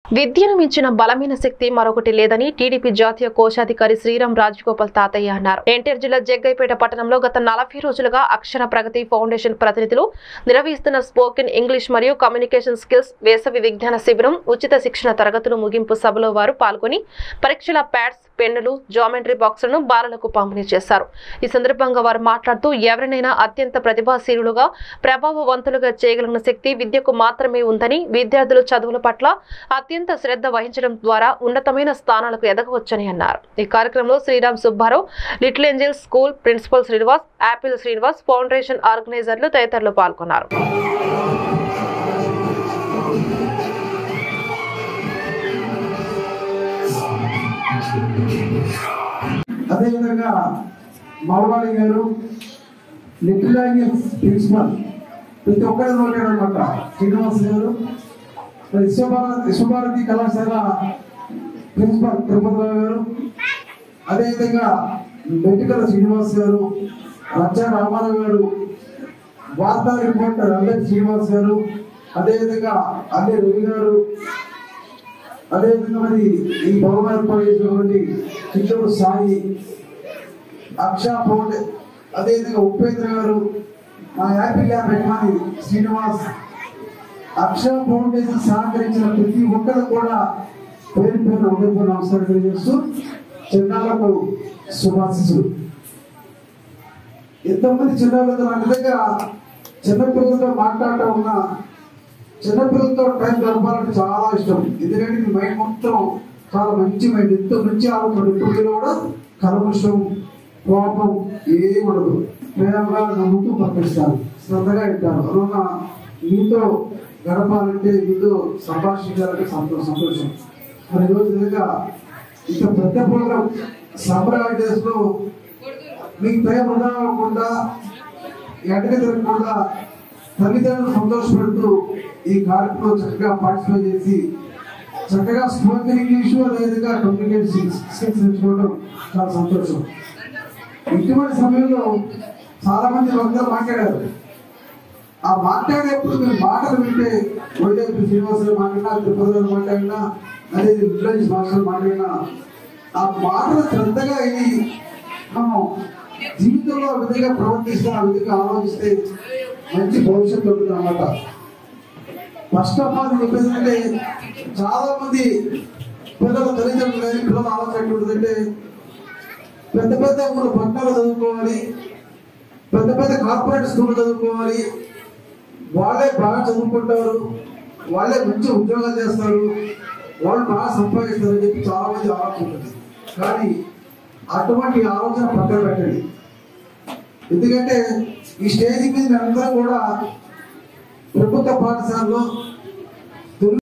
విద్యను మించిన బలమైన శక్తి మరొకటి లేదని టీడీపీ జాతీయ కోశాధికారి శ్రీరామ్ రాజగోపాల్ తాతయ్య అన్నారు ఎన్టీఆర్ జిల్లా జగ్గైపేట పట్టణంలో గత నలభై రోజులుగా అక్షర ప్రగతి ఫౌండేషన్ ప్రతినిధులు నిర్వహిస్తున్న స్పోకెన్ ఇంగ్లీష్ మరియు కమ్యూనికేషన్ స్కిల్స్ వేసవి విజ్ఞాన శిబిరం ఉచిత శిక్షణ తరగతులు ముగింపు సభలో వారు పాల్గొని పరీక్షల ప్యాడ్స్ పెన్నులు జామెట్రీ బాక్సులను బాలలకు పంపిణీ చేశారు ఈ సందర్భంగా వారు మాట్లాడుతూ ఎవరినైనా అత్యంత ప్రతిభాశీలుగా ప్రభావవంతులుగా చేయగలిగిన శక్తి విద్యకు మాత్రమే ఉందని విద్యార్థులు చదువుల పట్ల అత్యంత శ్రద్ధ వహించడం ద్వారా ఉన్నతమైన స్థానాలకు ఎదగవచ్చని అన్నారు ఈ కార్యక్రమంలో Sriram Subbarao little angels school principal Srinivas apple Srinivas foundation ఆర్గనైజర్లు తదితరులు పాల్గొన్నారు అదేవిధంగా మౌలాలి గారు లిటిల్ యాంగిల్స్ ప్రిన్సిపల్ ప్రతి ఒక్కరి నోటాడు అనమాట శ్రీనివాస్ గారు మరి విశ్వభారతి విశ్వభారతి కళాశాల ప్రిన్సిపల్ తిరుపతిరావు గారు అదేవిధంగా మెట్టికల శ్రీనివాస్ గారు రచ్చా రామారావు గారు వార్తా రిపోర్టర్ అల్లెట్ శ్రీనివాస్ గారు అదేవిధంగా అల్లె రవి గారు అదేవిధంగా మరి ఈ భవనం ఏర్పాటు చేసినటువంటి చిత్తూరు సాయి అక్షా పోట్ అదేవిధంగా ఉపేంద్ర గారు మా యాపిల్ యాప్ యజమాని శ్రీనివాస్ అక్షర ఫౌండేషన్ సహకరించిన ప్రతి ఒక్కరు కూడా పేరు పేరు ఉదయపూర్ నమస్కారం తెలియజేస్తూ చిన్నాలకు శుభాశిస్సులు ఎంతమంది చిన్నారులతో నా విధంగా చిన్నపిల్లలతో మాట్లాడటం ఉన్న చిన్నపిల్లలతో టైం గడపాలంటే చాలా ఇష్టం ఎందుకంటే మీ మైండ్ మొత్తం చాలా మంచి మైండ్ ఎంతో మంచి ఆలోచన ఇప్పుడు కూడా కలమషం కోపం ఏం ఉండదు ప్రేమగా నమ్ముతూ పంపిస్తారు శ్రద్ధగా ఇస్తారు అందువల్ల మీతో గడపాలంటే మీతో సంభాషించాలంటే సంతోషం సంతోషం మరి ఈరోజు నిజంగా ఇంత పెద్ద ప్రోగ్రాం సమ్మర్ హాలిడేస్ లో మీకు టైం వృధా అవ్వకుండా ఎండక తిరగకుండా తల్లిదండ్రులు సంతోషపెడుతూ ఈ కార్యక్రమంలో చక్కగా పార్టిసిపేట్ చేసి చక్కగా స్పోకెన్ ఇంగ్లీషు అదేవిధంగా కమ్యూనికేషన్ స్కిల్స్ నేర్చుకోవడం చాలా సంతోషం ఇటువంటి సమయంలో చాలా మంది వక్తలు మాట్లాడారు ఆ మాట్లాడేప్పుడు మీరు మాటలు వింటే వైద్యు శ్రీనివాసరావు మాట్లాడినా తిరుపతి గారు మాట్లాడినా అదే విలేజ్ మాస్టర్ మాట్లాడినా ఆ మాటలు శ్రద్ధగా ఇది మనం జీవితంలో ఆ విధంగా ప్రవర్తిస్తే ఆ విధంగా ఆలోచిస్తే మంచి భవిష్యత్తు ఉంటుంది అన్నమాట ఫస్ట్ ఆఫ్ ఆల్ చెప్పేది అంటే చాలా మంది పిల్లల తల్లిదండ్రులు కానీ పిల్లల ఆలోచన ఎట్లుంటుందంటే పెద్ద పెద్ద ఊరు పట్టణాలు చదువుకోవాలి పెద్ద పెద్ద కార్పొరేట్ స్కూల్ చదువుకోవాలి వాళ్ళే బాగా చదువుకుంటారు వాళ్ళే మంచి ఉద్యోగాలు చేస్తారు వాళ్ళు బాగా సంపాదిస్తారు అని చెప్పి చాలా మంది ఆలోచన ఉంటుంది కానీ అటువంటి ఆలోచన పక్కన పెట్టండి ఎందుకంటే ఈ స్టేజ్ మీద అందరం కూడా ప్రభుత్వ పాఠశాలలో